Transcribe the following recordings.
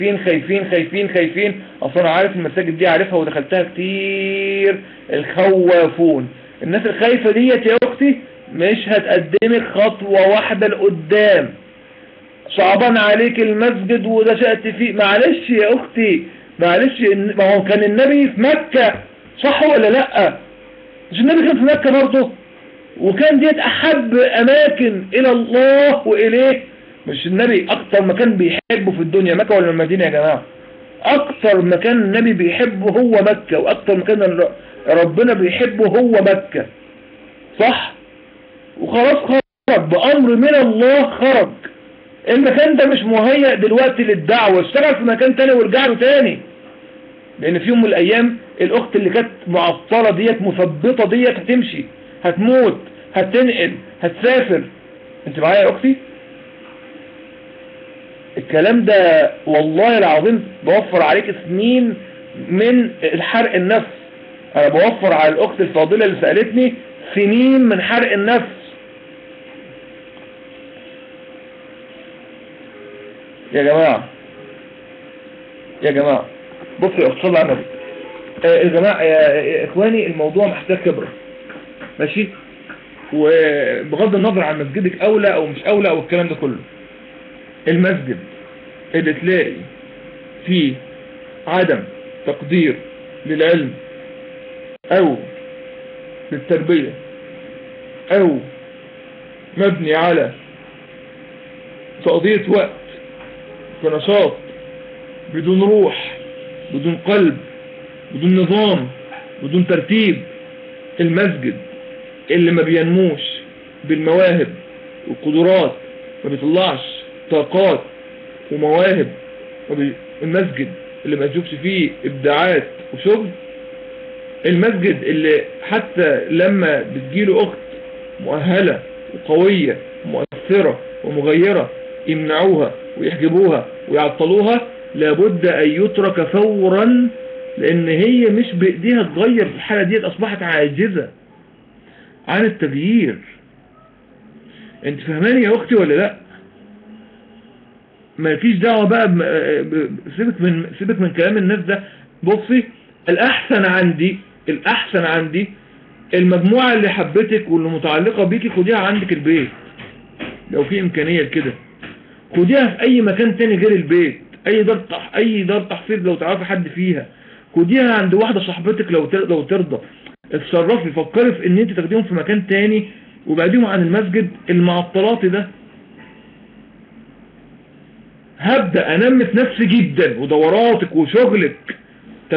خايفين خايفين خايفين خايفين اصلا عارف المساجد دي عارفها ودخلتها كتير الخوافون الناس الخايفة ديت يا اختي مش هتقدمك خطوة واحدة لقدام صعبان عليك المسجد وده شأت فيه معلش يا اختي معلش ما هو كان النبي في مكة صح ولا لا مش النبي كان في مكة برضه وكان ديت احب اماكن الى الله واليه مش النبي اكتر مكان بيحبه في الدنيا مكة ولا المدينة يا جماعة اكتر مكان النبي بيحبه هو مكة واكتر مكان ربنا بيحبه هو مكة صح وخلاص خرج بامر من الله خرج المكان ده مش مهيأ دلوقتي للدعوة اشتغل في مكان تاني وارجع له تاني لان في يوم من الايام الاخت اللي كانت معطلة ديت مثبطة ديت هتمشي هتموت هتنقل هتسافر انت معايا يا اختي الكلام ده والله العظيم بوفر عليك سنين من الحرق النفس انا بوفر على الاخت الفاضلة اللي سألتني سنين من حرق النفس يا جماعة يا جماعة بصوا يا اخت صلى على النبي يا جماعة يا اخواني الموضوع محتاج خبرة ماشي وبغض النظر عن مسجدك اولى او مش اولى او الكلام ده كله المسجد اللي تلاقي فيه عدم تقدير للعلم او للتربية او مبني على تقضية وقت بنشاط بدون روح بدون قلب بدون نظام بدون ترتيب المسجد اللي ما بينموش بالمواهب والقدرات ما بيطلعش طاقات ومواهب المسجد اللي ما تشوفش فيه ابداعات وشغل المسجد اللي حتى لما بتجيله اخت مؤهلة وقوية ومؤثرة ومغيرة يمنعوها ويحجبوها ويعطلوها لابد ان يترك فورا لان هي مش بايديها تغير في الحالة ديت اصبحت عاجزة عن التغيير انت فهماني يا اختي ولا لا ما فيش دعوة بقى سيبك من سيبك من كلام الناس ده بصي الاحسن عندي الاحسن عندي المجموعة اللي حبتك واللي متعلقة بيكي خديها عندك البيت لو في امكانية لكده خديها في اي مكان تاني غير البيت اي دار تح... اي دار تحفيظ لو تعرفي حد فيها خديها عند واحدة صاحبتك لو تر... لو ترضى اتصرفي فكري في ان انت تاخديهم في مكان تاني وبعديهم عن المسجد المعطلات ده هبدأ انمي في نفسي جدا ودوراتك وشغلك 80%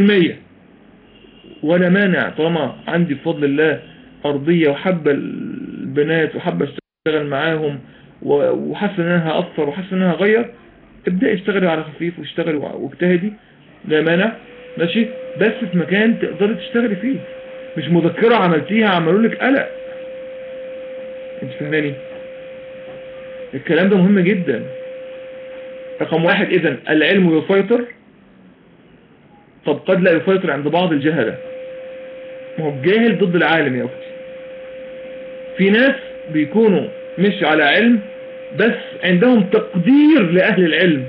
وانا مانع طالما عندي بفضل الله ارضية وحابة البنات وحابة اشتغل معاهم وحاسس ان انا هأثر وحاسس ان انا هغير ابدأ اشتغلي على خفيف واشتغلي واجتهدي لا مانع ماشي بس في مكان تقدري تشتغلي فيه مش مذكرة عملتيها عملوا لك قلق انت فهماني الكلام ده مهم جدا رقم واحد اذا العلم يسيطر طب قد لا يسيطر عند بعض الجهلة ما هو الجاهل ضد العالم يا اختي في ناس بيكونوا مش على علم بس عندهم تقدير لأهل العلم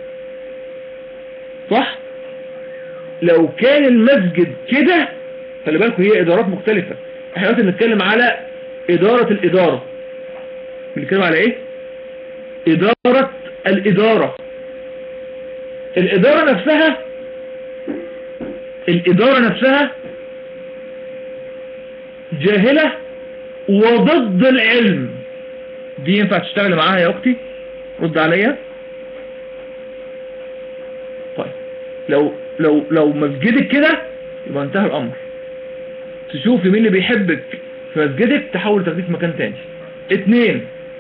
صح لو كان المسجد كده خلي بالكم هي إدارات مختلفة احنا دلوقتي بنتكلم على إدارة الإدارة بنتكلم على إيه إدارة الإدارة الإدارة نفسها الإدارة نفسها جاهلة وضد العلم دي ينفع تشتغل معاها يا أختي رد عليا طيب لو لو لو مسجدك كده يبقى انتهى الأمر تشوفي مين اللي بيحبك في مسجدك تحاول تاخديه في مكان تاني اتنين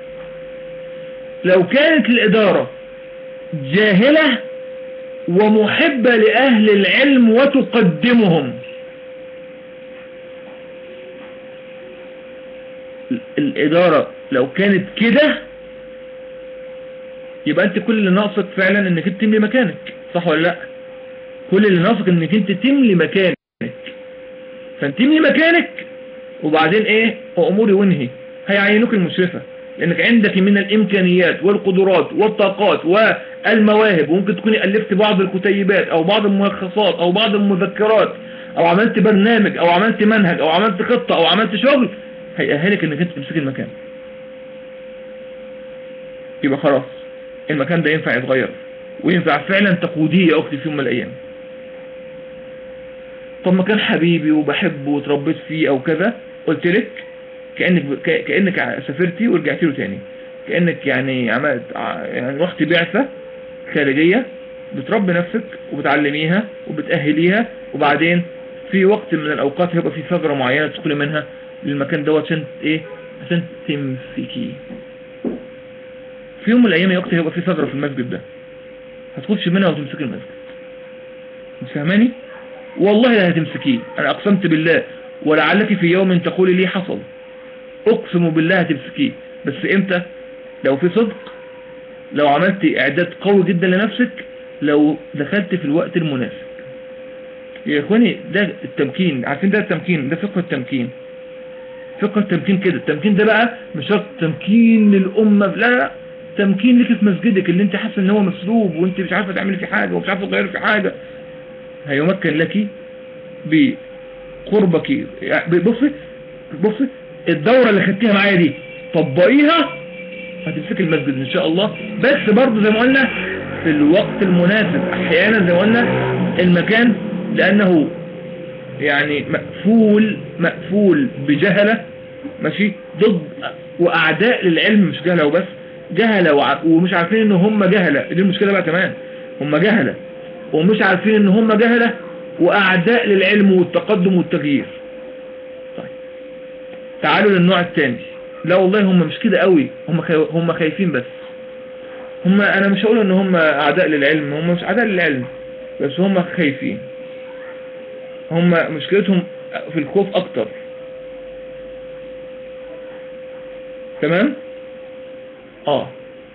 لو كانت الإدارة جاهلة ومحبة لأهل العلم وتقدمهم الإدارة لو كانت كده يبقى انت كل اللي ناقصك فعلا انك انت تملي مكانك صح ولا لا كل اللي ناقصك انك انت تملي مكانك فانت تملي مكانك وبعدين ايه اموري وانهي هيعينوك المشرفة لانك عندك من الامكانيات والقدرات والطاقات والمواهب وممكن تكوني الفت بعض الكتيبات او بعض الملخصات او بعض المذكرات او عملت برنامج او عملت منهج او عملت خطة او عملت شغل هيأهلك انك انت تمسك المكان يبقى خلاص المكان ده ينفع يتغير وينفع فعلا تقوديه يا اختي في يوم من الايام طب مكان حبيبي وبحبه وتربيت فيه او كذا قلت لك كأنك, كأنك سافرتي ورجعتي له تاني كأنك يعني عملت يعني رحت بعثة خارجية بتربي نفسك وبتعلميها وبتأهليها وبعدين في وقت من الأوقات هيبقى في ثغرة معينة تدخلي منها للمكان دوت عشان ايه عشان تمسكيه في يوم من الأيام يا وقت هيبقى في ثغرة في المسجد ده هتخش منها وتمسكي المسجد مش فاهماني والله لا هتمسكيه انا اقسمت بالله ولعلك في يوم تقولي لي حصل اقسم بالله هتمسكيه بس امتى لو في صدق لو عملت اعداد قوي جدا لنفسك لو دخلت في الوقت المناسب يا اخواني ده التمكين عارفين ده التمكين ده فقه التمكين فقه التمكين كده التمكين ده بقى مش شرط تمكين للأمة لا لا تمكين لك في مسجدك اللي انت حاسس ان هو مسلوب وانت مش عارفه تعملي فيه حاجه ومش عارفه تغيري في حاجه هيمكن لك بقربك بصي بصي الدورة اللي خدتيها معايا دي طبقيها هتمسك المسجد ان شاء الله بس برضه زي ما قلنا في الوقت المناسب احيانا زي ما قلنا المكان لانه يعني مقفول مقفول بجهلة ماشي ضد واعداء للعلم مش جهلة وبس جهلة ومش عارفين ان هم جهلة دي المشكلة بقى كمان هم جهلة ومش عارفين ان هم جهلة واعداء للعلم والتقدم والتغيير طيب تعالوا للنوع الثاني لا والله هم مش كده قوي هم هم خايفين بس هم انا مش هقول ان هم اعداء للعلم هم مش اعداء للعلم بس هم خايفين هم مشكلتهم في الخوف اكتر تمام اه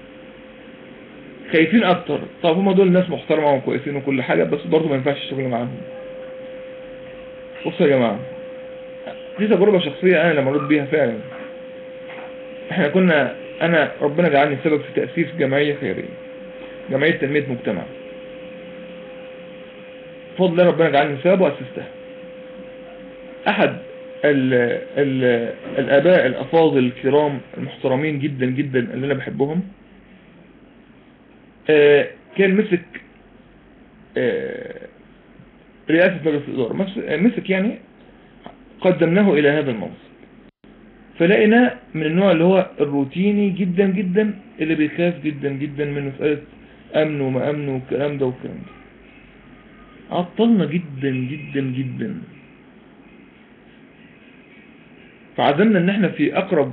خايفين اكتر طب هم دول ناس محترمة وكويسين وكل حاجة بس برضه ما ينفعش الشغل معاهم بصوا يا جماعة دي تجربة شخصية انا اللي مريت بيها فعلا احنا كنا انا ربنا جعلني سبب في تأسيس جمعية خيرية جمعية تنمية مجتمع بفضل الله ربنا جعلني سبب وأسستها احد ال ال الاباء الافاضل الكرام المحترمين جدا جدا اللي انا بحبهم آه كان مسك آه رئاسة مجلس الإدارة مسك يعني قدمناه إلى هذا المنصب فلقينا من النوع اللي هو الروتيني جدا جدا اللي بيخاف جدا جدا من مسألة أمن وما أمن والكلام ده والكلام ده عطلنا جدا جدا جدا فعزمنا ان احنا في اقرب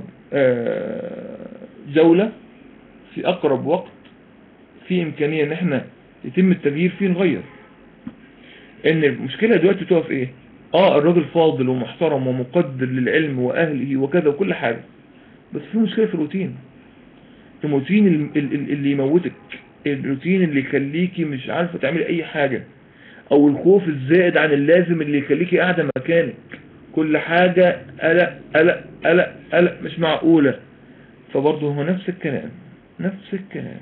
جولة في اقرب وقت في امكانية ان احنا يتم التغيير فيه نغير ان المشكلة دلوقتي تقف ايه اه الراجل فاضل ومحترم ومقدر للعلم واهله وكذا وكل حاجة بس في مشكلة في الروتين الروتين اللي يموتك الروتين اللي يخليكي مش عارفة تعملي اي حاجة او الخوف الزائد عن اللازم اللي يخليكي قاعدة مكانك كل حاجة قلق قلق قلق قلق مش معقولة فبرضه هو نفس الكلام نفس الكلام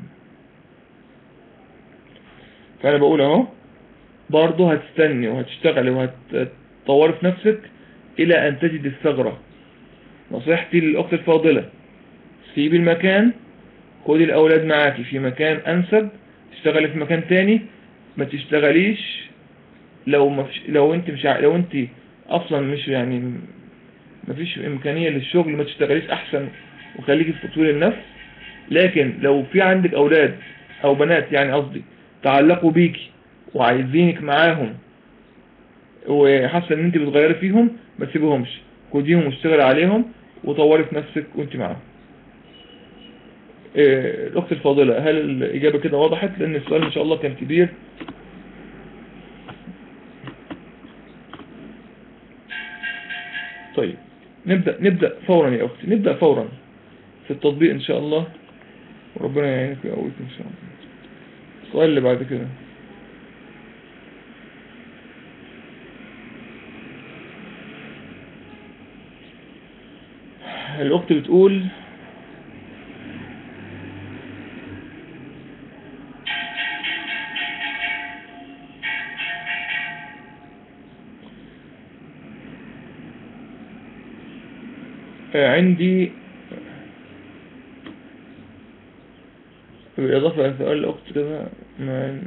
فانا بقول اهو برضه هتستني وهتشتغلي وهتطوري في نفسك الى ان تجد الثغرة نصيحتي للاخت الفاضلة سيبي المكان خدي الاولاد معاكي في مكان انسب تشتغلي في مكان تاني ما تشتغليش لو ما فيش لو انت مش ع... لو انت اصلا مش يعني ما فيش امكانية للشغل ما تشتغليش احسن وخليكي في تطوير النفس لكن لو في عندك اولاد او بنات يعني قصدي تعلقوا بيكي وعايزينك معاهم وحاسه ان انت بتغيري فيهم ما تسيبهمش خديهم واشتغل عليهم وطوري في نفسك وانت معاهم إيه الاخت الفاضلة هل الاجابة كده وضحت لان السؤال ان شاء الله كان كبير طيب نبدأ نبدأ فورا يا اختي نبدأ فورا في التطبيق ان شاء الله وربنا يعينك ويقويك ان شاء الله السؤال اللي بعد كده الاخت بتقول آه، عندي بالإضافة إلى سؤال الأخت كده ما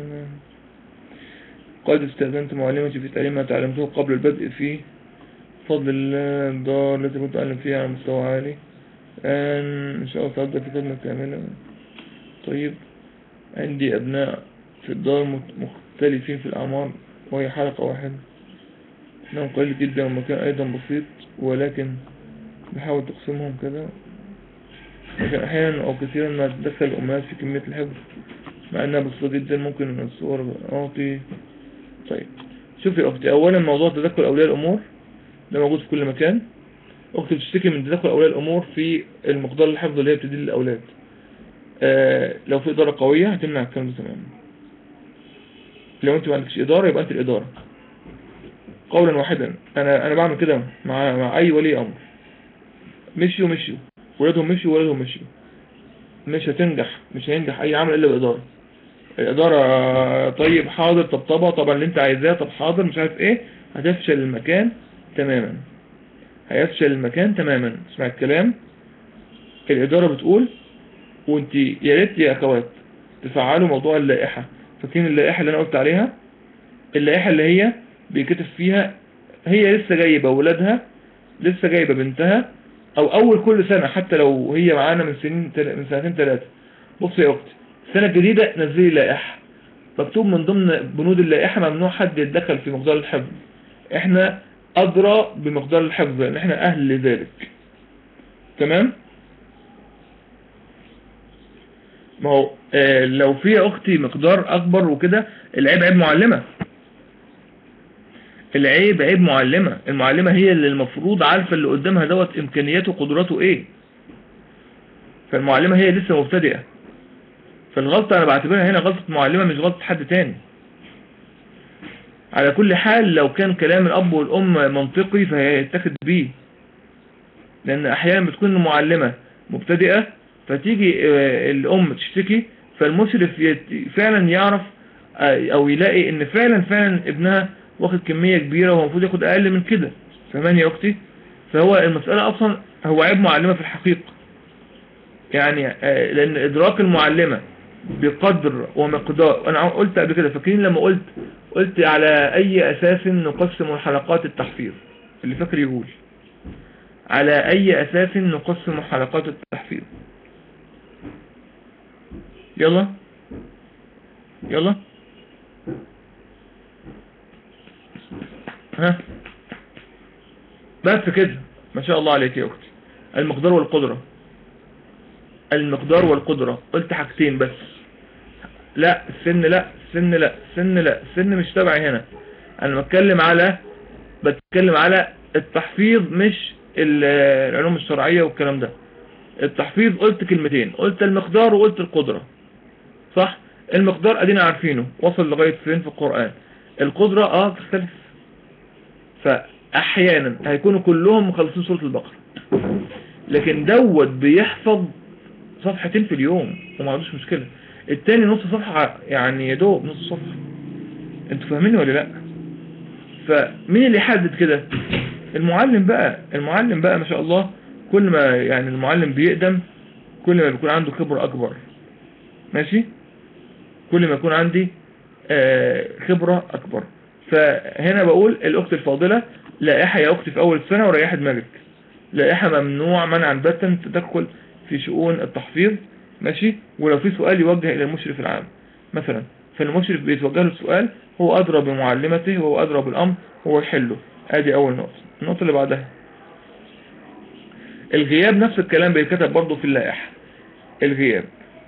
قد استأذنت معلمتي في تعليم ما تعلمته قبل البدء في فضل الله الدار التي كنت أعلم فيها على مستوى عالي الآن إن شاء الله سأبدأ في خدمة كاملة طيب عندي أبناء في الدار مختلفين في الأعمار وهي حلقة واحدة نعم قليل جدا والمكان أيضا بسيط ولكن بحاول تقسمهم كذا لكن أحيانا أو كثيرا ما تدخل الأمهات في كمية الحفظ مع أنها بسيطة جدا ممكن من الصور أعطي طيب شوفي أختي أولا موضوع تدخل أولياء الأمور ده موجود في كل مكان أختي بتشتكي من تدخل أولياء الأمور في المقدار الحفظ اللي هي بتدي للأولاد آه لو في إدارة قوية هتمنع الكلام ده تماما لو أنت ما عندكش إدارة يبقى أنت الإدارة قولا واحدا أنا أنا بعمل كده مع مع أي ولي أمر مشيوا مشيوا ولادهم مشيوا ولادهم مشيوا مش هتنجح مش هينجح أي عمل إلا بإدارة الإدارة طيب حاضر طبطبة طبعا اللي أنت عايزاه طب حاضر مش عارف إيه هتفشل المكان تماما هيفشل المكان تماما اسمع الكلام الإدارة بتقول وانت يا ريت يا أخوات تفعلوا موضوع اللائحة فاكرين اللائحة اللي أنا قلت عليها اللائحة اللي هي بيكتب فيها هي لسه جايبة ولادها لسه جايبة بنتها أو أول كل سنة حتى لو هي معانا من سنين من سنتين ثلاثة بص يا أختي السنة الجديدة نزلي لائحة مكتوب من ضمن بنود اللائحة ممنوع حد يتدخل في مقدار الحفظ احنا أدرى بمقدار الحفظ لأن احنا أهل لذلك تمام ما هو آه لو في أختي مقدار أكبر وكده العيب عيب معلمة العيب عيب معلمة المعلمة هي اللي المفروض عارفة اللي قدامها دوت إمكانياته وقدراته إيه فالمعلمة هي لسه مبتدئة فالغلطة أنا بعتبرها هنا غلطة معلمة مش غلطة حد تاني على كل حال لو كان كلام الأب والأم منطقي فهيتاخد بيه لأن أحيانا بتكون المعلمة مبتدئة فتيجي آه، الأم تشتكي فالمشرف فعلا يعرف آه، أو يلاقي إن فعلا فعلا ابنها واخد كمية كبيرة وهو المفروض ياخد أقل من كده فهمان يا أختي فهو المسألة أصلا هو عيب معلمة في الحقيقة يعني آه، لأن إدراك المعلمة بقدر ومقدار أنا قلت قبل كده فاكرين لما قلت قلت على أي أساس نقسم حلقات التحفيظ اللي فاكر يقول على أي أساس نقسم حلقات التحفيظ يلا يلا ها بس كده ما شاء الله عليك يا أختي المقدار والقدرة المقدار والقدرة قلت حاجتين بس لا السن لا السن لا السن لا السن مش تبعي هنا انا بتكلم على بتكلم على التحفيظ مش العلوم الشرعية والكلام ده التحفيظ قلت كلمتين قلت المقدار وقلت القدرة صح المقدار ادينا عارفينه وصل لغاية فين في القرآن القدرة اه تختلف فاحيانا هيكونوا كلهم مخلصين سورة البقرة لكن دوت بيحفظ صفحتين في اليوم وما عندوش مشكلة التاني نص صفحة يعني يا دوب نص صفحة انتوا فاهميني ولا لا فمين اللي يحدد كده المعلم بقى المعلم بقى ما شاء الله كل ما يعني المعلم بيقدم كل ما بيكون عنده خبرة اكبر ماشي كل ما يكون عندي آه، خبرة اكبر فهنا بقول الاخت الفاضلة لائحة يا اختي في اول السنة وريح دماغك لائحة ممنوع منعا باتا تدخل في شؤون التحفيظ ماشي ولو في سؤال يوجه الى المشرف العام مثلا فالمشرف بيتوجه له السؤال هو ادرى بمعلمته وهو ادرى بالامر هو يحله ادي اول نقطة النقطة اللي بعدها الغياب نفس الكلام بيتكتب برضه في اللائحة الغياب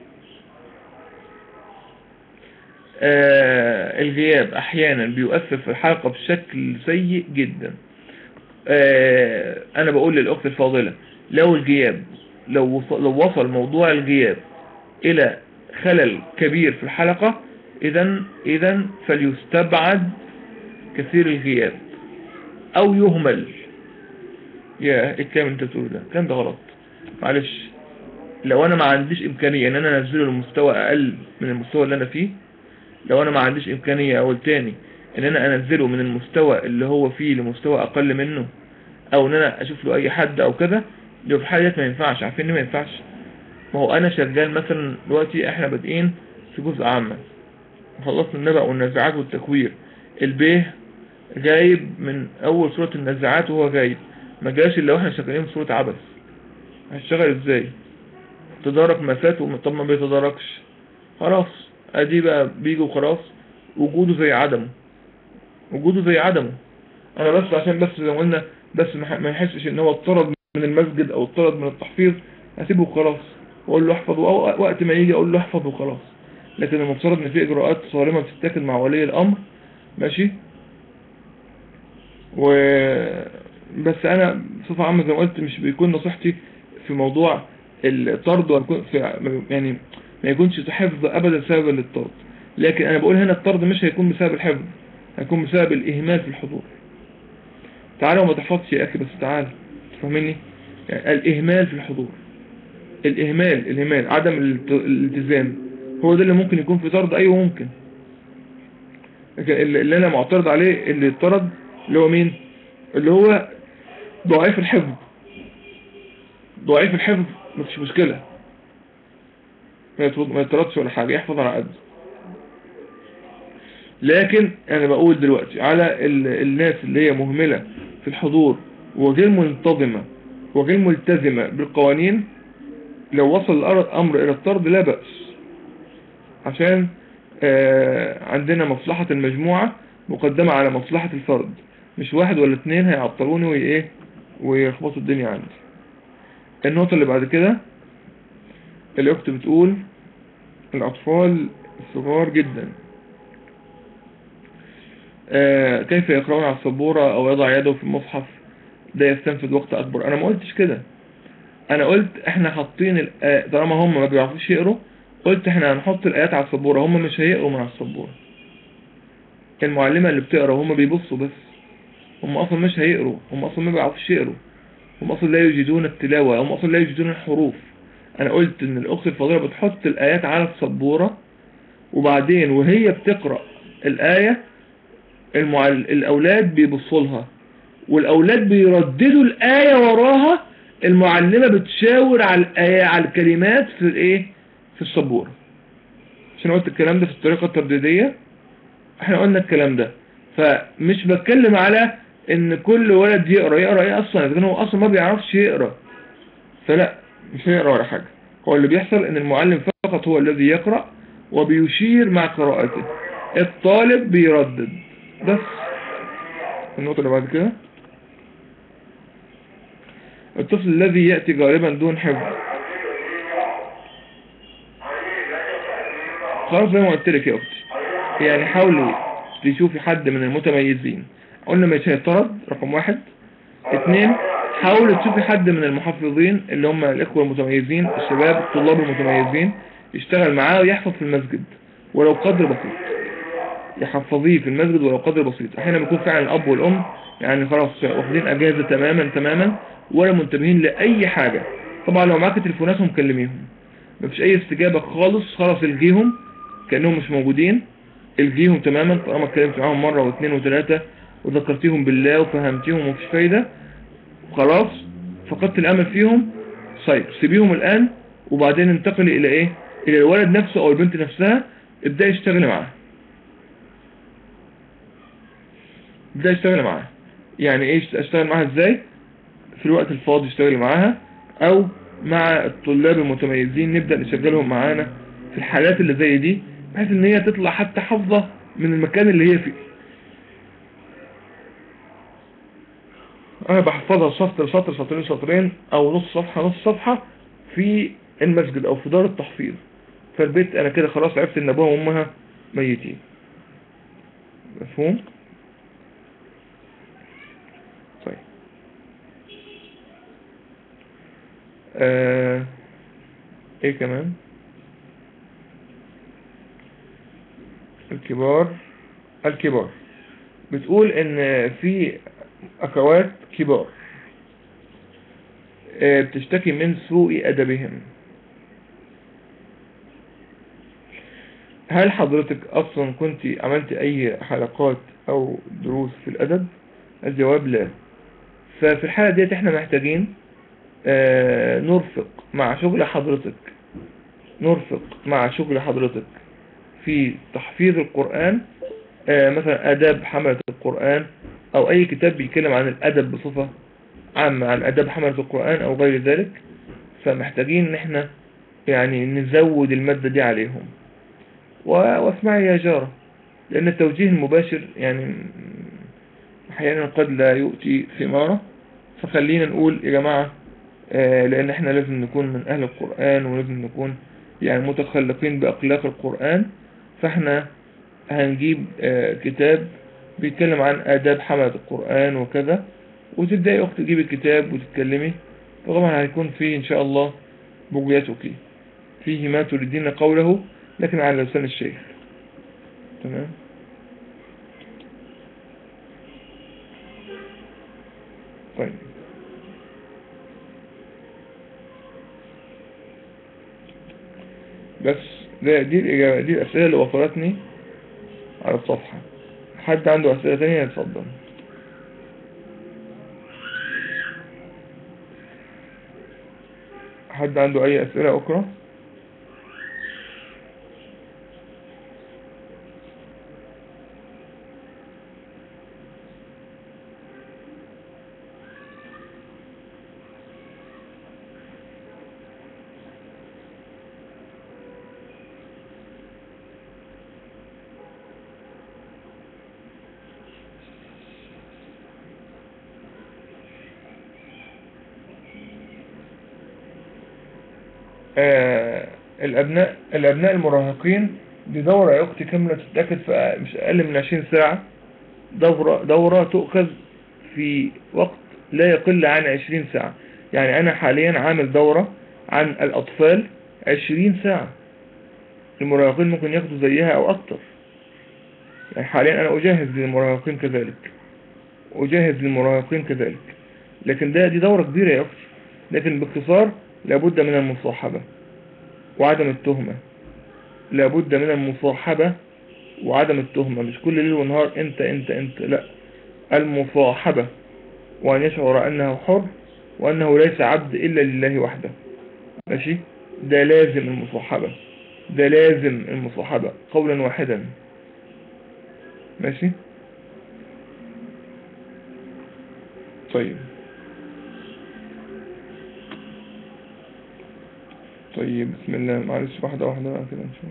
آه الغياب احيانا بيؤثر في الحلقة بشكل سيء جدا آه انا بقول للاخت الفاضلة لو الغياب لو لو وصل موضوع الغياب الى خلل كبير في الحلقة اذا اذا فليستبعد كثير الغياب او يهمل يا ايه الكلام انت بتقوله ده الكلام ده غلط معلش لو انا ما عنديش امكانية ان انا انزله لمستوى اقل من المستوى اللي انا فيه لو انا ما عنديش امكانية اقول تاني ان انا انزله من المستوى اللي هو فيه لمستوى اقل منه او ان انا اشوف له اي حد او كده يبقى في الحاله ديت ما ينفعش عارفين ليه ما ينفعش ما هو انا شغال مثلا دلوقتي احنا بادئين في جزء عامة خلصنا النبأ والنزاعات والتكوير البيه جايب من اول سورة النزاعات وهو جايب ما جاش الا واحنا شغالين في سورة عبس هشتغل ازاي تدارك ما فات طب ما بيتداركش خلاص ادي بقى بيجي وخلاص وجوده زي عدمه وجوده زي عدمه انا بس عشان بس زي ما قلنا بس ما يحسش ان هو اتطرد من المسجد او اتطرد من التحفيظ هسيبه وخلاص واقول له احفظ وقت ما يجي اقول له احفظ وخلاص لكن المفترض ان في اجراءات صارمة بتتاخد مع ولي الامر ماشي و بس انا بصفة عامة زي ما قلت مش بيكون نصيحتي في موضوع الطرد ويكون في يعني ما يكونش حفظ ابدا سببا للطرد لكن انا بقول هنا الطرد مش هيكون بسبب الحفظ هيكون بسبب الاهمال في الحضور تعالى وما تحفظش يا اخي بس تعالى تفهمني يعني الاهمال في الحضور الاهمال الاهمال عدم الالتزام هو ده اللي ممكن يكون في طرد ايوه ممكن لكن اللي انا معترض عليه اللي اتطرد اللي هو مين اللي هو ضعيف الحفظ ضعيف الحفظ مفيش مشكلة ما يتردش ولا حاجة يحفظ على قد لكن انا بقول دلوقتي على الناس اللي هي مهملة في الحضور وغير منتظمة وغير ملتزمة بالقوانين لو وصل الامر الى الطرد لا بأس عشان آه عندنا مصلحة المجموعة مقدمة على مصلحة الفرد مش واحد ولا اتنين هيعطلوني وايه ويخبطوا الدنيا عندي النقطة اللي بعد كده الاخت بتقول الاطفال الصغار جدا آه كيف يقرأون على السبورة او يضع يده في المصحف ده يستنفذ وقت اكبر انا ما قلتش كده انا قلت احنا حاطين طالما هم ما بيعرفوش يقروا قلت احنا هنحط الايات على السبورة هم مش هيقروا من على السبورة المعلمة اللي بتقرا هم بيبصوا بس هم اصلا مش هيقروا هم اصلا ما بيعرفوش يقروا هم اصلا لا يجدون التلاوة هم اصلا لا يجدون الحروف انا قلت ان الاخت الفاضلة بتحط الايات على السبورة وبعدين وهي بتقرأ الاية المعل... الاولاد بيبصوا لها والاولاد بيرددوا الاية وراها المعلمة بتشاور على الآية على الكلمات في الايه في السبورة عشان قلت الكلام ده في الطريقة الترديدية احنا قلنا الكلام ده فمش بتكلم على ان كل ولد يقرأ يقرأ ايه اصلا اذا هو اصلا ما بيعرفش يقرأ فلا مش هيقرأ ولا حاجة هو اللي بيحصل ان المعلم فقط هو الذي يقرأ وبيشير مع قراءته الطالب بيردد بس النقطة اللي بعد كده الطفل الذي يأتي غالبا دون حفظ خلاص زي ما قلت لك يا اختي يعني حاولي تشوفي حد من المتميزين قلنا مش هيطرد رقم واحد اتنين حاولي تشوفي حد من المحفظين اللي هم الاخوة المتميزين الشباب الطلاب المتميزين يشتغل معاه ويحفظ في المسجد ولو قدر بسيط يحفظيه في المسجد ولو قدر بسيط احيانا بيكون فعلا الاب والام يعني خلاص واخدين اجازة تماما تماما ولا منتبهين لاي حاجة طبعا لو معاك تليفوناتهم كلميهم مفيش اي استجابة خالص خلاص الجيهم كأنهم مش موجودين الجيهم تماما طالما اتكلمت معاهم مرة واثنين وثلاثة وذكرتيهم بالله وفهمتيهم ومفيش فايدة خلاص فقدت الامل فيهم طيب سيبيهم الان وبعدين انتقلي الى ايه الى الولد نفسه او البنت نفسها ابدأي اشتغلي معاه ابدأي اشتغلي معاه يعني ايه اشتغل معاها ازاي في الوقت الفاضي اشتغلي معاها او مع الطلاب المتميزين نبدأ نشغلهم معانا في الحالات اللي زي دي بحيث ان هي تطلع حتى حافظة من المكان اللي هي فيه انا بحفظها سطر سطر سطرين سطرين او نص صفحة نص صفحة في المسجد او في دار التحفيظ فالبيت انا كده خلاص عرفت ان ابوها وامها ميتين مفهوم طيب آه ايه كمان الكبار الكبار بتقول ان في اخوات كبار بتشتكي من سوء ادبهم هل حضرتك اصلا كنت عملت اي حلقات او دروس في الادب الجواب لا ففي الحالة ديت احنا محتاجين آه، نرفق مع شغل حضرتك نرفق مع شغل حضرتك في تحفيظ القرآن آه، مثلا آداب حملة القرآن أو أي كتاب بيتكلم عن الأدب بصفة عامة عن آداب حملة القرآن أو غير ذلك فمحتاجين ان احنا يعني نزود المادة دي عليهم و- واسمعي يا جارة لأن التوجيه المباشر يعني أحيانا قد لا يؤتي ثمارة فخلينا نقول يا جماعة آه، لأن احنا لازم نكون من أهل القرآن ولازم نكون يعني متخلقين بأخلاق القرآن فاحنا هنجيب آه، كتاب بيتكلم عن آداب حملة القرآن وكذا وتبدأي أخت تجيبي الكتاب وتتكلمي فطبعا هيكون فيه إن شاء الله بغيتك فيه ما تريدين قوله لكن على لسان الشيخ تمام طيب بس ده دي الإجابة دي الأسئلة اللي وصلتني على الصفحة حد عنده أسئلة تانية يتفضل حد عنده أي أسئلة أخرى آه الأبناء الأبناء المراهقين دي دورة يا أختي كاملة تتأكد في مش أقل من 20 ساعة دورة دورة تؤخذ في وقت لا يقل عن 20 ساعة يعني أنا حاليا عامل دورة عن الأطفال 20 ساعة المراهقين ممكن ياخدوا زيها أو أكتر يعني حاليا أنا أجهز للمراهقين كذلك أجهز للمراهقين كذلك لكن ده دي دورة كبيرة يا أختي لكن باختصار لابد من المصاحبة وعدم التهمة لابد من المصاحبة وعدم التهمة مش كل ليل ونهار انت انت انت لا المصاحبة وأن يشعر أنه حر وأنه ليس عبد إلا لله وحده ماشي ده لازم المصاحبة ده لازم المصاحبة قولا واحدا ماشي طيب طيب بسم الله معلش واحدة واحدة بقى كده نشوف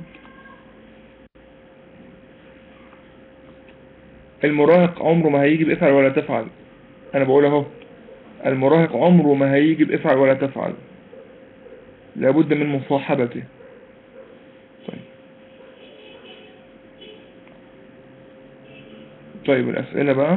المراهق عمره ما هيجي بافعل ولا تفعل انا بقول اهو المراهق عمره ما هيجي بافعل ولا تفعل لابد من مصاحبته طيب طيب الأسئلة بقى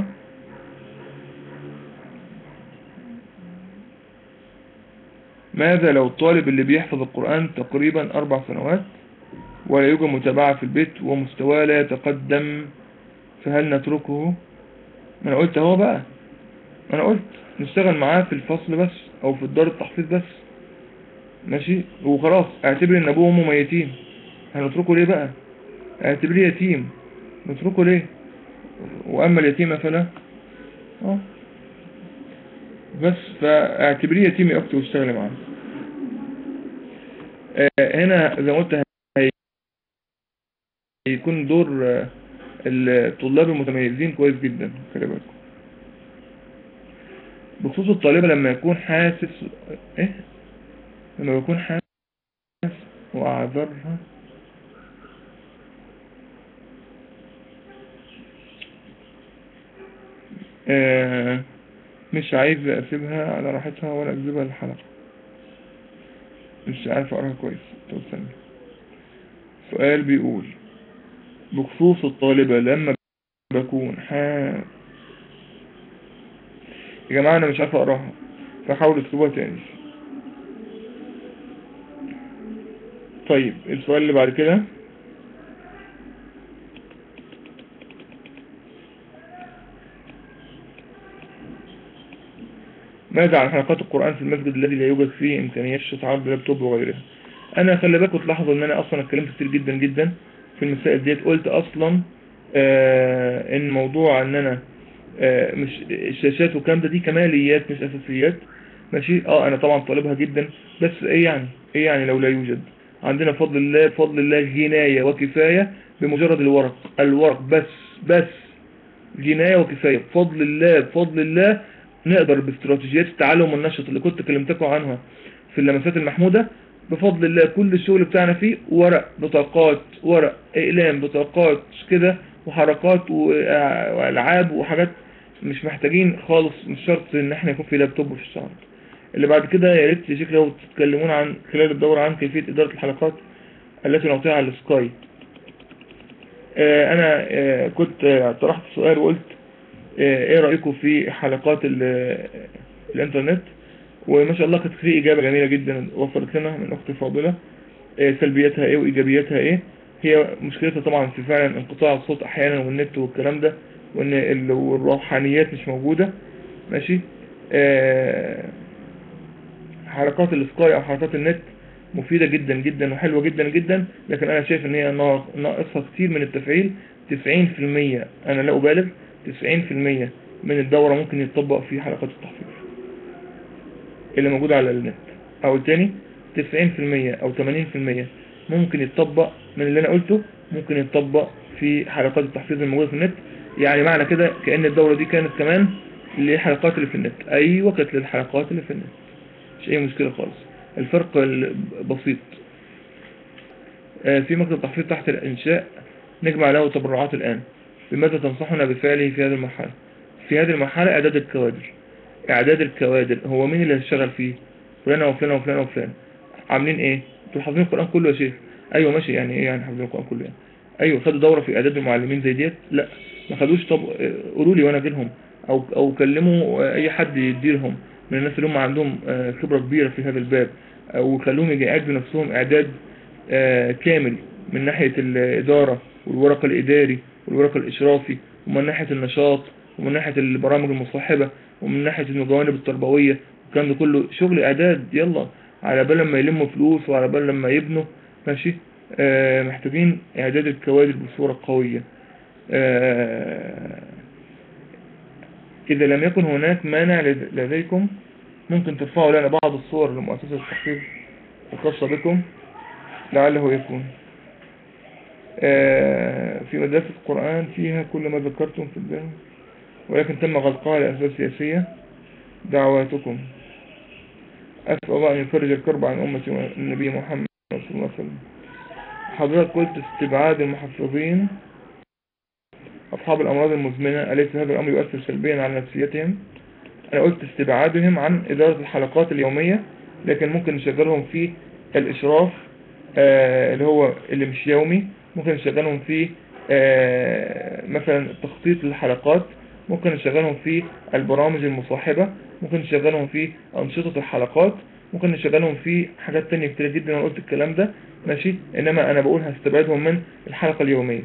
ماذا لو الطالب اللي بيحفظ القرآن تقريبا أربع سنوات ولا يوجد متابعة في البيت ومستواه لا يتقدم فهل نتركه ما أنا قلت اهو بقى ما أنا قلت نشتغل معاه في الفصل بس أو في الدار التحفيظ بس ماشي وخلاص اعتبر ان ابوه وامه ميتين هنتركه ليه بقى اعتبريه يتيم نتركه ليه واما اليتيمة فلا اه بس فاعتبريه يتيم يا اختي واشتغلي معاه آه هنا زي ما قلت هيكون دور آه الطلاب المتميزين كويس جدا خلي بالكم بخصوص الطالبة لما يكون حاسس ايه لما يكون حاسس وأعذرها آه مش عايز أسيبها على راحتها ولا أجذبها للحلقة مش عارف أقراها كويس طب استنى سؤال بيقول بخصوص الطالبة لما بكون حاسس يا جماعة أنا مش عارف أقراها فحاول اكتبوها تاني طيب السؤال اللي بعد كده ماذا عن حلقات القرآن في المسجد الذي لا يوجد فيه إمكانيات استشعار بلابتوب وغيرها أنا خلي بالكم تلاحظوا إن أنا أصلا اتكلمت كتير جدا جدا في المسائل ديت قلت أصلا آه إن موضوع إن أنا آه، مش الشاشات والكلام ده دي كماليات مش اساسيات ماشي اه انا طبعا طالبها جدا بس ايه يعني ايه يعني لو لا يوجد عندنا بفضل الله بفضل الله جناية وكفاية بمجرد الورق الورق بس بس جناية وكفاية بفضل الله بفضل الله نقدر باستراتيجيات التعلم والنشط اللي كنت كلمتكم عنها في اللمسات المحمودة بفضل الله كل الشغل بتاعنا فيه ورق بطاقات ورق اقلام بطاقات كده وحركات والعاب وحاجات مش محتاجين خالص مش شرط ان احنا يكون في لابتوب في الشهر اللي بعد كده يا ريت شكل لو تتكلمون عن خلال الدورة عن كيفية إدارة الحلقات التي نعطيها على السكاي آه، انا آه، كنت آه، طرحت سؤال وقلت ايه رأيكم في حلقات الانترنت وما شاء الله كانت في اجابة جميلة جدا وفرت لنا من اختي فاضلة سلبياتها ايه وايجابياتها ايه هي مشكلتها طبعا في فعلا انقطاع الصوت احيانا والنت والكلام ده وان الروحانيات مش موجودة ماشي حركات السكاي او حركات النت مفيدة جدا جدا وحلوة جدا جدا لكن انا شايف ان هي ناقصها كتير من التفعيل 90% انا لا ابالغ 90% من الدورة ممكن يتطبق في حلقات التحفيظ اللي موجودة على النت او التاني 90% او 80% ممكن يتطبق من اللي انا قلته ممكن يتطبق في حلقات التحفيظ الموجودة في النت يعني معنى كده كأن الدورة دي كانت كمان للحلقات اللي في النت ايوه كانت للحلقات اللي في النت مش اي مشكلة خالص الفرق بسيط آه، في مكتب تحفيظ تحت الانشاء نجمع له تبرعات الان بماذا تنصحنا بفعله في هذه المرحلة في هذه المرحلة اعداد الكوادر اعداد الكوادر هو مين اللي هيشتغل فيه فلان وفلان وفلان وفلان عاملين ايه انتوا حافظين القرآن كله يا شيخ ايوه ماشي يعني ايه يعني حافظين القرآن كله يعني ايوه خدوا دورة في اعداد المعلمين زي ديت لا ما خدوش طب آه، قولوا لي وانا اجي او او كلموا اي حد يديرهم من الناس اللي هم عندهم آه، خبرة كبيرة في هذا الباب وخلوهم يعدوا نفسهم اعداد آه، كامل من ناحية الادارة والورق الاداري والورق الاشرافي ومن ناحية النشاط ومن ناحية البرامج المصاحبة ومن ناحية الجوانب التربوية وكان ده كله شغل اعداد يلا على بال لما يلموا فلوس وعلى بال لما يبنوا ماشي آه محتاجين اعداد الكوادر بصورة قوية آه إذا لم يكن هناك مانع لديكم ممكن ترفعوا لنا بعض الصور لمؤسسة التحقيق الخاصة بكم لعله يكون آه، في مدرسة القرآن فيها كل ما ذكرتم في الدين ولكن تم غلقها لأسباب سياسية دعواتكم أسأل الله أن يفرج الكرب عن أمة النبي محمد صلى الله عليه وسلم حضرتك قلت استبعاد المحفظين أصحاب الأمراض المزمنة أليس هذا الأمر يؤثر سلبيا على نفسيتهم أنا قلت استبعادهم عن إدارة الحلقات اليومية لكن ممكن نشغلهم في الإشراف آه اللي هو اللي مش يومي ممكن نشغلهم في آه مثلا تخطيط الحلقات ممكن نشغلهم في البرامج المصاحبة ممكن نشغلهم في أنشطة الحلقات ممكن نشغلهم في حاجات تانية كتير جدا أنا قلت الكلام ده ماشي إنما أنا بقول هستبعدهم من الحلقة اليومية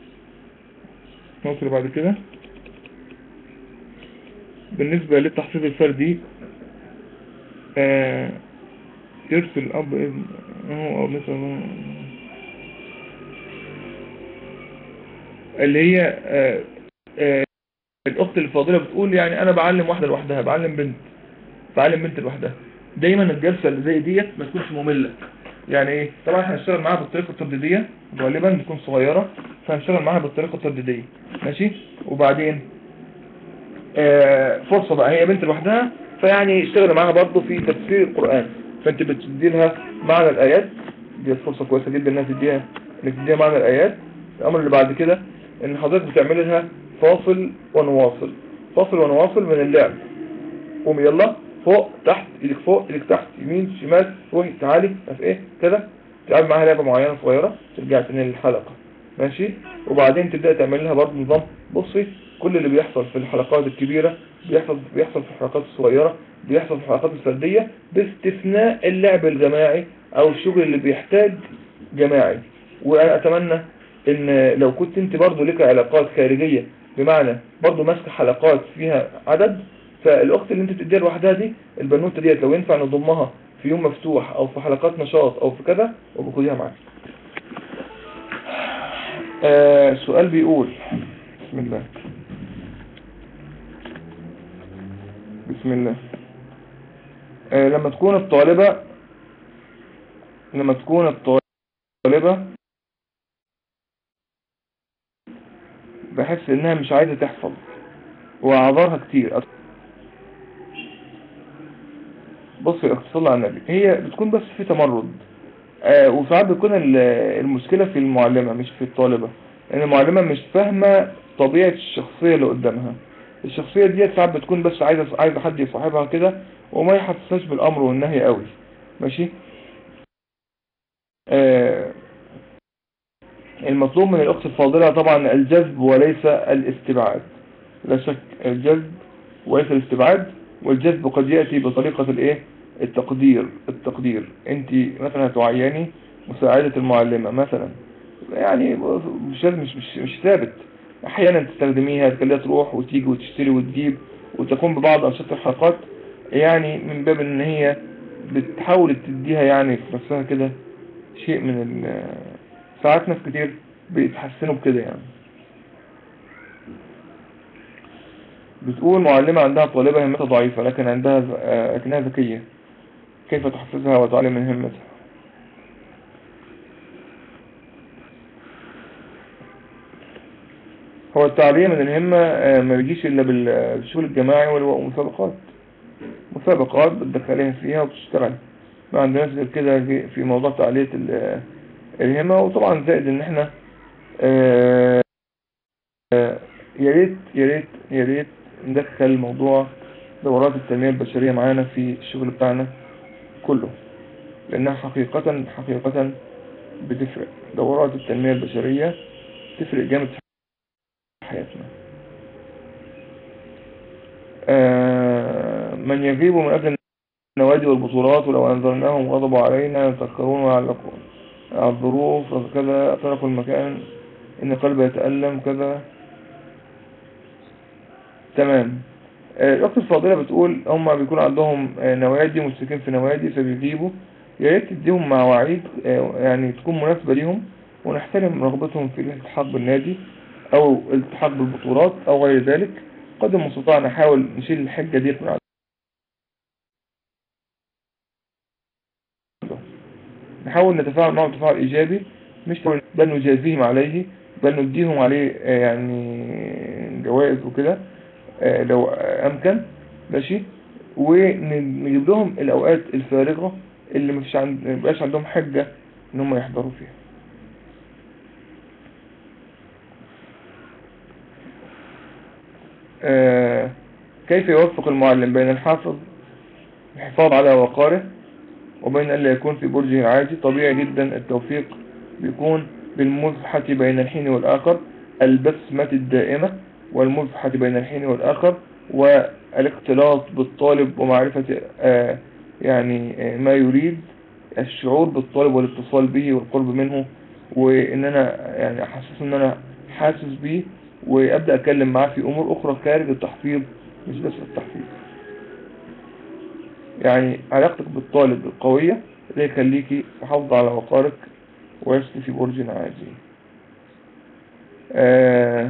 نوصل بعد كده بالنسبة للتحفيظ الفردي آه يرسل الأب ابن أو مثلا اللي هي آه آه الأخت الفاضلة بتقول يعني أنا بعلم واحدة لوحدها بعلم بنت بعلم بنت لوحدها دايما الجلسة اللي زي ديت ما تكونش مملة يعني ايه طبعا احنا هنشتغل معاها بالطريقة الترديدية غالبا تكون صغيرة فهنشتغل معاها بالطريقة الترديدية ماشي وبعدين آه فرصة بقى هي بنت لوحدها فيعني اشتغل معاها برضه في تفسير القرآن فانت بتدي لها معنى الآيات دي فرصة كويسة جدا انها تديها انك تديها معنى الآيات الامر اللي بعد كده ان حضرتك بتعمل لها فاصل ونواصل فاصل ونواصل من اللعب قوم يلا فوق تحت ايدك فوق ايدك تحت يمين شمال روحي تعالي مش ايه كده تلعب معاها لعبة معينة صغيرة ترجع تاني للحلقة ماشي وبعدين تبدأ تعمل لها برضه نظام بصي كل اللي بيحصل في الحلقات الكبيرة بيحصل بيحصل في الحلقات الصغيرة بيحصل في الحلقات الفردية باستثناء اللعب الجماعي او الشغل اللي بيحتاج جماعي وانا اتمنى ان لو كنت انت برضه لك علاقات خارجية بمعنى برضه ماسك حلقات فيها عدد فالاخت اللي انت بتديها لوحدها دي البنوته ديت لو ينفع نضمها في يوم مفتوح او في حلقات نشاط او في كذا وبخديها معاك آه سؤال بيقول بسم الله بسم الله آه لما تكون الطالبة لما تكون الطالبة بحس انها مش عايزة تحفظ واعذارها كتير بص يا اختصار على النبي هي بتكون بس في تمرد آه وساعات بتكون المشكلة في المعلمة مش في الطالبة لان المعلمة مش فاهمة طبيعة الشخصية اللي قدامها الشخصية دي ساعات بتكون بس عايزة عايزة حد يصاحبها كده وما يحسسهاش بالامر والنهي قوي ماشي آه المطلوب من الاخت الفاضلة طبعا الجذب وليس الاستبعاد لا شك الجذب وليس الاستبعاد والجذب قد يأتي بطريقة الايه التقدير التقدير انت مثلا هتعيني مساعدة المعلمة مثلا يعني مش مش مش, مش ثابت احيانا تستخدميها تخليها تروح وتيجي وتشتري وتجيب وتقوم ببعض انشطة الحلقات يعني من باب ان هي بتحاول تديها يعني في نفسها كده شيء من ساعات ناس كتير بيتحسنوا بكده يعني بتقول معلمة عندها طالبة همتها ضعيفة لكن عندها لكنها ذكية كيف تحفزها وتعلم من همتها هو التعليم من الهمة ما بيجيش إلا بالشغل الجماعي والمسابقات مسابقات بتدخليها فيها وبتشتغل ما عندناش غير كده في موضوع تعلية الهمة وطبعا زائد ان احنا يا ريت يا ريت يا ريت ندخل موضوع دورات التنمية البشرية معانا في الشغل بتاعنا كله لانها حقيقة حقيقة بتفرق دورات التنمية البشرية تفرق جامد في حياتنا من يغيب من أجل النوادي والبطولات ولو أنذرناهم غضبوا علينا يتذكرون ويعلقون الظروف كذا تركوا المكان إن قلبي يتألم كذا تمام الأخت الفاضلة بتقول هم بيكون عندهم نوادي مشتركين في نوادي فبيجيبوا يا ريت تديهم مواعيد يعني تكون مناسبة ليهم ونحترم رغبتهم في الالتحاق بالنادي أو الالتحاق بالبطولات أو غير ذلك قدر المستطاع نحاول نشيل الحجة دي من نحاول نتفاعل معهم تفاعل إيجابي مش بل نجازيهم عليه بل نديهم عليه يعني جوائز وكده لو أمكن ماشي ونجيب لهم الأوقات الفارغة اللي مفيش عند مبقاش عندهم حجة إن هم يحضروا فيها آه كيف يوفق المعلم بين الحافظ الحفاظ على وقاره وبين أن لا يكون في برجه العادي طبيعي جدا التوفيق بيكون بالمزحة بين الحين والآخر البسمة الدائمة والمزحة بين الحين والآخر والاختلاط بالطالب ومعرفة آه يعني آه ما يريد الشعور بالطالب والاتصال به والقرب منه وان انا يعني احسس ان انا حاسس به وابدأ اتكلم معاه في امور اخرى خارج التحفيظ مش بس التحفيظ يعني علاقتك بالطالب القوية ده يخليكي محافظة على وقارك ويسلي في برج عاجي آه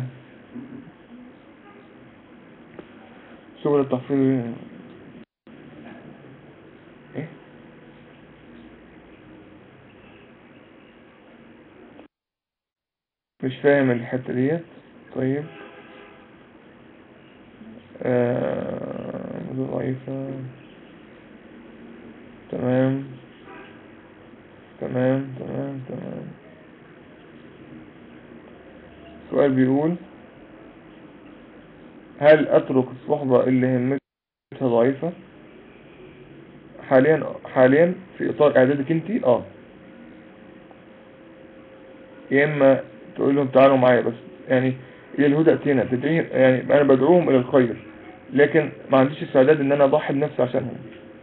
شغل التحفيظ ايه مش فاهم الحتة ديت طيب آه ضعيفة تمام تمام تمام تمام السؤال بيقول هل اترك الصحبة اللي همتها ضعيفة حاليا حاليا في اطار اعدادك انت اه يا اما تقول لهم تعالوا معايا بس يعني الى الهدى اتينا تدعي يعني انا بدعوهم الى الخير لكن ما عنديش استعداد ان انا اضحي بنفسي عشانهم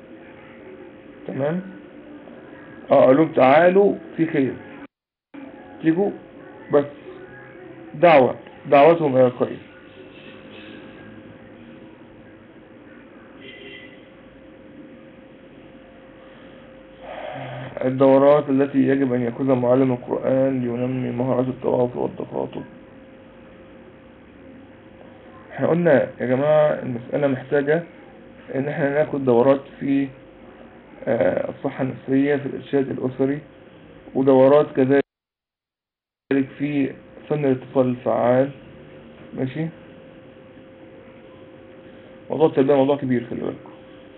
تمام اه اقول لهم تعالوا في خير تيجوا بس دعوة دعوتهم الى الخير الدورات التي يجب أن يأخذها معلم القرآن لينمي مهارات التواصل والتخاطب احنا قلنا يا جماعة المسألة محتاجة ان احنا ناخد دورات في آه، الصحة النفسية في الارشاد الاسري ودورات كذلك في فن الاتصال الفعال ماشي موضوع التربية موضوع كبير خلي بالكم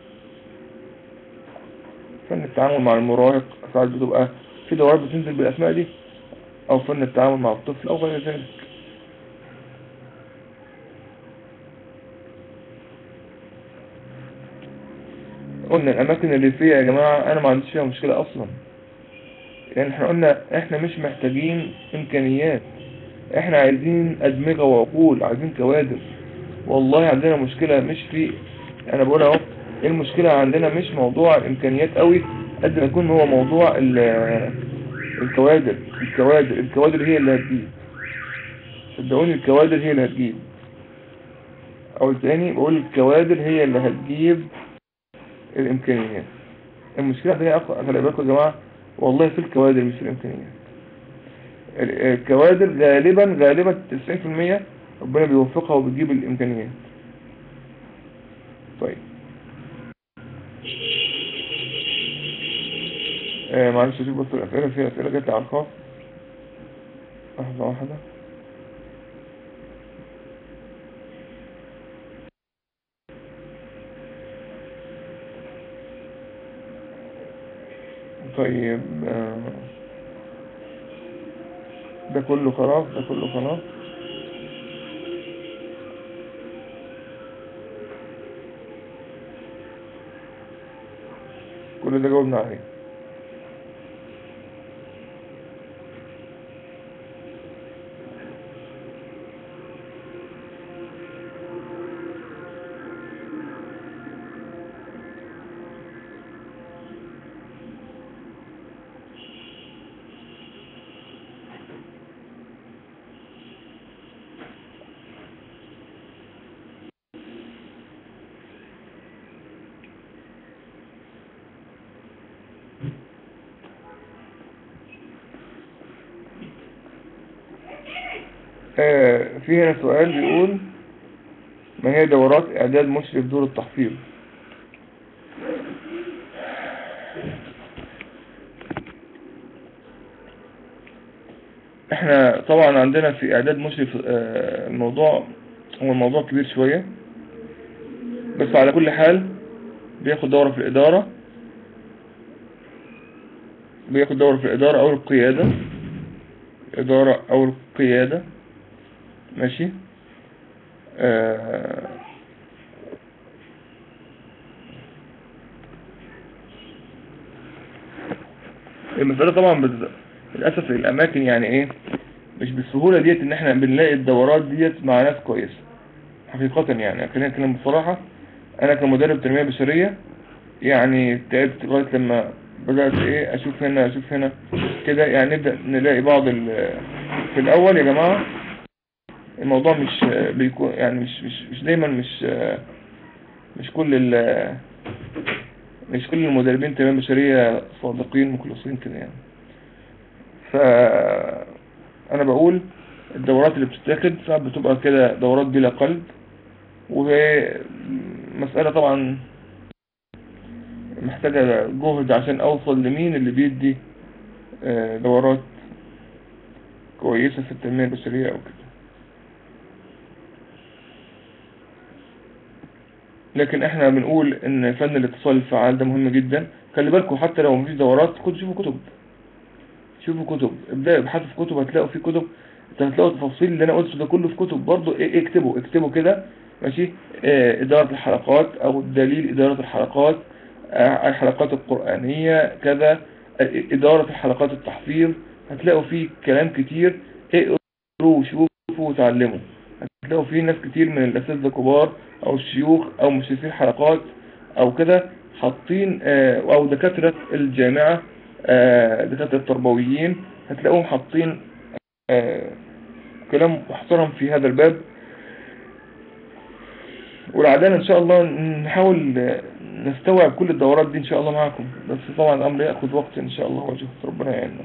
فن التعامل مع المراهق ساعات بتبقى في دورات بتنزل بالاسماء دي او فن التعامل مع الطفل او غير ذلك قلنا الاماكن الريفية يا جماعة انا ما عنديش فيها مشكلة اصلا يعني احنا قلنا احنا مش محتاجين امكانيات احنا عايزين ادمغة وعقول عايزين كوادر والله عندنا مشكلة مش في انا بقول اهو المشكلة عندنا مش موضوع الامكانيات قوي قد ما يكون هو موضوع ال- الكوادر الكوادر الكوادر هي اللي هتجيب صدقوني الكوادر هي اللي هتجيب او تاني بقول الكوادر هي اللي هتجيب الامكانيات المشكلة عندنا أخ- خلي بالكم يا جماعة والله في الكوادر مش في الامكانيات ال- الكوادر غالبا غالبا 90% ربنا بيوفقها وبتجيب الامكانيات طيب آه معلش اشوف بس الاسئله في اسئله جت على الخاص لحظه واحده طيب آه، ده كله خلاص ده كله خلاص كل ده جاوبنا عليه آه، في هنا سؤال بيقول ما هي دورات إعداد مشرف دور التحفيظ احنا طبعا عندنا في إعداد مشرف آه، الموضوع هو الموضوع كبير شوية بس على كل حال بياخد دورة في الإدارة بياخد دورة في الإدارة أو القيادة إدارة أو القيادة ماشي آه المسألة طبعا بز- للأسف الأماكن يعني إيه مش بالسهولة ديت إن إحنا بنلاقي الدورات ديت مع ناس كويسة حقيقة يعني خلينا نتكلم بصراحة أنا كمدرب تنمية بشرية يعني تعبت لغاية لما بدأت إيه أشوف هنا أشوف هنا كده يعني نبدأ نلاقي بعض ال- في الأول يا جماعة الموضوع مش بيكون يعني مش مش مش دايما مش مش كل ال مش كل المدربين التنمية البشرية صادقين مخلصين كده يعني ف انا بقول الدورات اللي بتتاخد ساعات بتبقى كده دورات بلا قلب وهي مسألة طبعا محتاجة جهد عشان اوصل لمين اللي بيدي آه، دورات كويسة في التنمية البشرية او كده لكن احنا بنقول ان فن الاتصال الفعال ده مهم جدا خلي بالكم حتى لو مفيش دورات خدوا شوفوا كتب شوفوا كتب ابدأوا ابحثوا في كتب هتلاقوا في كتب انت هتلاقوا التفاصيل اللي انا قلته ده كله في كتب برضو ايه اكتبوا اكتبوا كده ماشي اه ادارة الحلقات او دليل ادارة الحلقات اه الحلقات القرآنية كذا اه ادارة الحلقات التحفيظ هتلاقوا فيه كلام كتير اقروا وشوفوا وتعلموا هتلاقوا فيه ناس كتير من الاساتذه الكبار او الشيوخ او مشرفين حلقات او كده حاطين آه، او دكاترة الجامعة آه، دكاترة التربويين هتلاقوهم حاطين آه، كلام محترم في هذا الباب والعدالة ان شاء الله نحاول آه، نستوعب كل الدورات دي ان شاء الله معاكم بس طبعا الامر ياخد وقت ان شاء الله وجهه ربنا يعيننا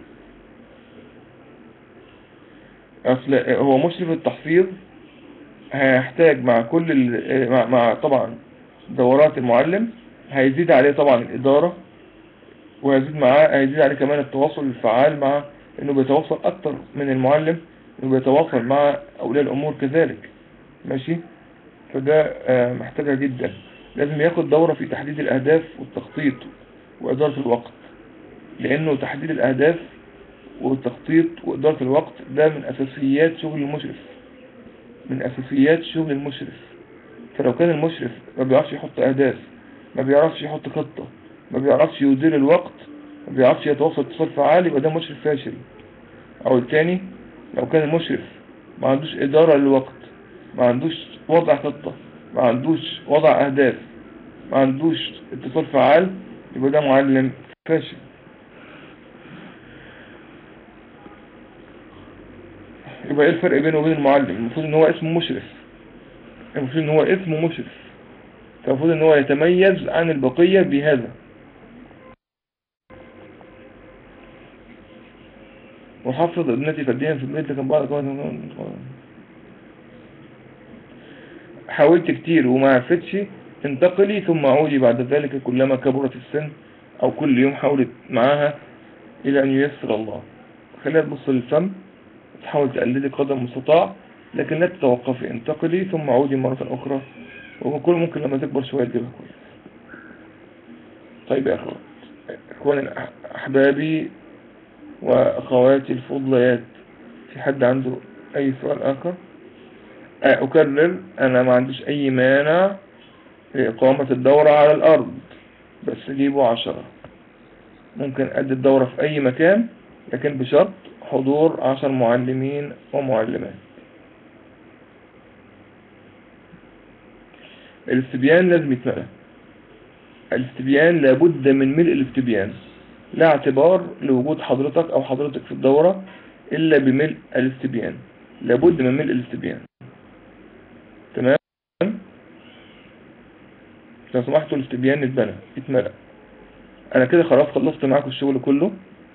اصل هو مشرف التحفيظ هيحتاج مع كل ال- مع, مع طبعا دورات المعلم هيزيد عليه طبعا الإدارة وهيزيد معاه هيزيد عليه كمان التواصل الفعال مع انه بيتواصل اكتر من المعلم انه بيتواصل مع اولياء الامور كذلك ماشي فده آه، محتاجها جدا لازم ياخد دورة في تحديد الاهداف والتخطيط وادارة الوقت لانه تحديد الاهداف والتخطيط وادارة الوقت ده من اساسيات شغل المشرف من اساسيات شغل المشرف فلو كان المشرف ما بيعرفش يحط اهداف ما بيعرفش يحط خطة ما بيعرفش يدير الوقت ما بيعرفش يتواصل اتصال فعال يبقى ده مشرف فاشل او التاني لو كان المشرف ما عندوش ادارة للوقت ما عندوش وضع خطة ما عندوش وضع اهداف ما عندوش اتصال فعال يبقى ده معلم فاشل يبقى ايه الفرق بينه وبين المعلم المفروض ان هو اسمه مشرف المفروض ان هو اسمه مشرف فالمفروض ان هو يتميز عن البقية بهذا وحفظ ابنتي فديها في البيت لكن بعض كمان حاولت كتير وما عرفتش انتقلي ثم عودي بعد ذلك كلما كبرت السن او كل يوم حاولت معاها الى ان ييسر الله خليها تبص للفم تحاول تقلدي قدر المستطاع لكن لا تتوقفي انتقلي ثم عودي مرة اخرى وكل ممكن لما تكبر شوية تجيبها كويس طيب يا اخوات اخواني احبابي واخواتي الفضليات في حد عنده اي سؤال اخر اكرر انا ما عنديش اي مانع لإقامة الدورة على الارض بس جيبوا عشرة ممكن ادي الدورة في اي مكان لكن بشرط حضور عشر معلمين ومعلمات الاستبيان لازم يتملى الاستبيان لابد من ملء الاستبيان لا اعتبار لوجود حضرتك او حضرتك في الدورة الا بملء الاستبيان لابد من ملء الاستبيان تمام لو سمحتوا الاستبيان يتبنى يتملى انا كده خلاص خلصت معاكم الشغل كله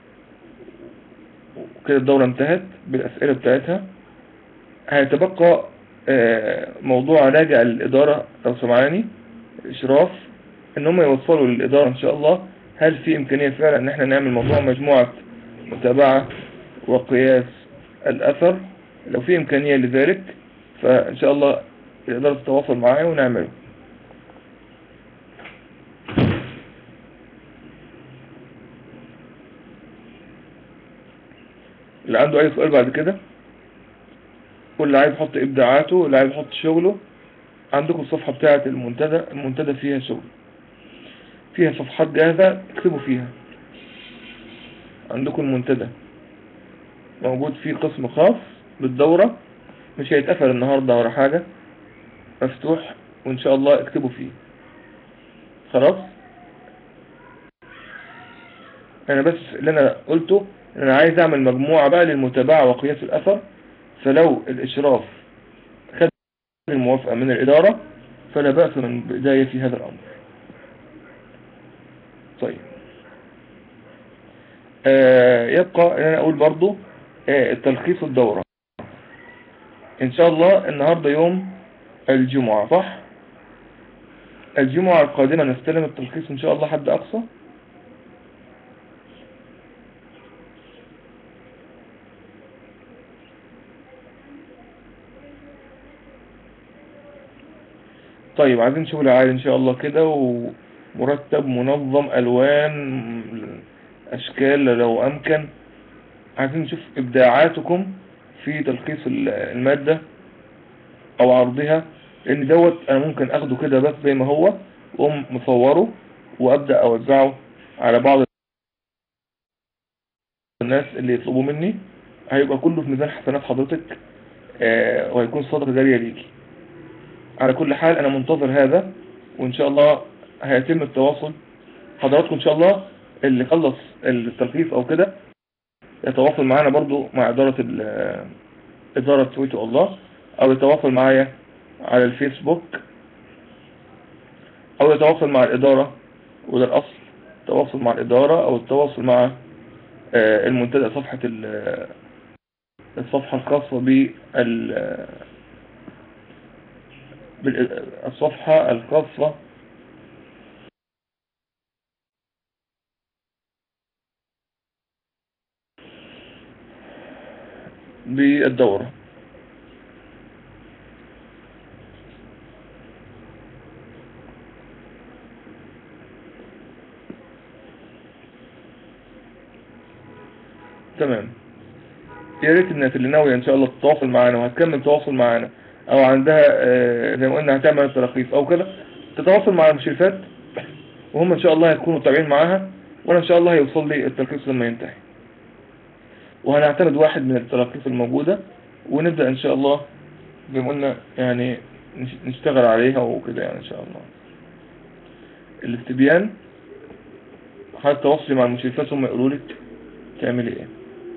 وكده الدورة انتهت بالاسئلة بتاعتها هيتبقى موضوع راجع للإدارة لو سمعاني إشراف إن هم يوصلوا للإدارة إن شاء الله هل في إمكانية فعلا إن إحنا نعمل موضوع مجموعة متابعة وقياس الأثر لو في إمكانية لذلك فإن شاء الله الإدارة تتواصل معايا ونعمله اللي عنده أي سؤال بعد كده واللي عايز يحط ابداعاته واللي عايز يحط شغله عندكم الصفحة بتاعة المنتدى المنتدى فيها شغل فيها صفحات جاهزة اكتبوا فيها عندكم المنتدى موجود فيه قسم خاص بالدورة مش هيتقفل النهاردة ولا حاجة مفتوح وان شاء الله اكتبوا فيه خلاص انا بس اللي انا قلته ان انا عايز اعمل مجموعة بقى للمتابعة وقياس الاثر فلو الإشراف خد الموافقة من الإدارة فلا بأس من بداية في هذا الأمر طيب آه يبقى أن أنا أقول برضو آه التلخيص الدورة إن شاء الله النهاردة يوم الجمعة صح الجمعة القادمة نستلم التلخيص إن شاء الله حد أقصى طيب عايزين شغل عالي ان شاء الله كده ومرتب منظم الوان اشكال لو امكن عايزين نشوف ابداعاتكم في تلخيص المادة او عرضها لان دوت انا ممكن اخده كده بس زي ما هو واقوم مصوره وابدأ اوزعه على بعض الناس اللي يطلبوا مني هيبقى كله في ميزان حسنات حضرتك آه وهيكون صدقة جارية ليكي على كل حال انا منتظر هذا وان شاء الله هيتم التواصل حضراتكم ان شاء الله اللي خلص التلخيص او كده يتواصل معانا برضو مع ادارة ادارة تويتو الله او يتواصل معايا على الفيسبوك او يتواصل مع الادارة وده الاصل التواصل مع الادارة او التواصل مع المنتدى صفحة الصفحة الخاصة بال بالصفحة الخاصة بالدورة تمام يا ريت الناس اللي ناوية ان شاء الله تتواصل معانا وهتكمل تواصل معانا او عندها آه، زي ما قلنا هتعمل تراخيص او كده تتواصل مع المشرفات وهم ان شاء الله هيكونوا تابعين معاها وانا ان شاء الله هيوصل لي الترخيص لما ينتهي وهنعتمد واحد من التراخيص الموجودة ونبدأ ان شاء الله زي ما قلنا يعني نش- نشتغل عليها وكده يعني ان شاء الله الاستبيان حضرتك تواصلي مع المشرفات هم يقولوا لك تعملي ايه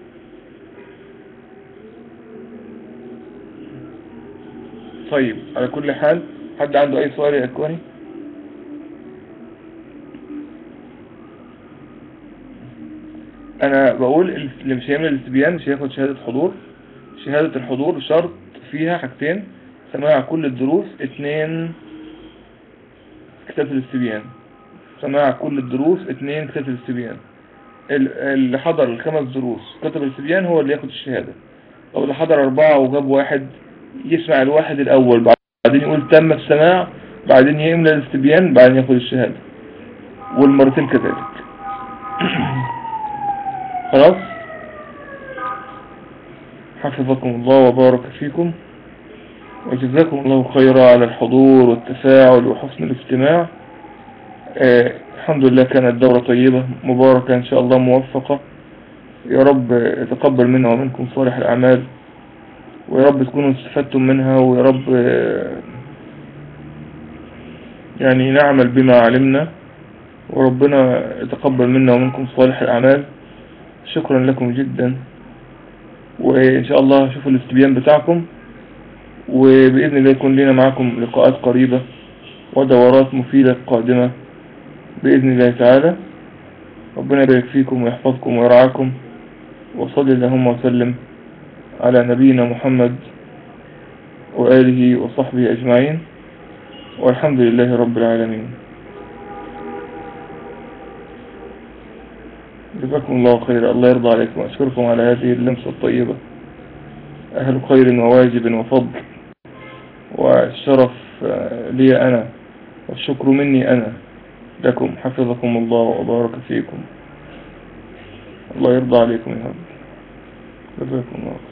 طيب على كل حال حد عنده اي سؤال يا اكواني انا بقول اللي مش هيعمل الاستبيان مش هياخد شهادة حضور شهادة الحضور شرط فيها حاجتين سماع كل الدروس اتنين كتابة الاستبيان سماع كل الدروس اتنين كتابة الاستبيان ال- اللي حضر الخمس دروس كتب الاستبيان هو اللي ياخد الشهادة او اللي حضر اربعة وجاب واحد يسمع الواحد الاول بعدين يقول تم السماع بعدين يملى الاستبيان بعدين ياخد الشهادة والمرتين كذلك خلاص حفظكم الله وبارك فيكم وجزاكم الله خيرا على الحضور والتفاعل وحسن الاستماع آه الحمد لله كانت دورة طيبة مباركة إن شاء الله موفقة يا رب يتقبل منا ومنكم صالح الأعمال ويا رب تكونوا استفدتم منها ويا رب آه، يعني نعمل بما علمنا وربنا يتقبل منا ومنكم صالح الأعمال شكرا لكم جدا وإن شاء الله شوفوا الاستبيان بتاعكم وبإذن الله يكون لنا معكم لقاءات قريبة ودورات مفيدة قادمة بإذن الله تعالى ربنا يبارك فيكم ويحفظكم ويرعاكم وصل اللهم وسلم على نبينا محمد وآله وصحبه أجمعين والحمد لله رب العالمين جزاكم الله خيرا الله يرضى عليكم وأشكركم على هذه اللمسة الطيبة أهل خير وواجب وفضل والشرف آه، لي أنا والشكر مني أنا لكم حفظكم الله وبارك فيكم الله يرضى عليكم يا رب جزاكم الله خيرا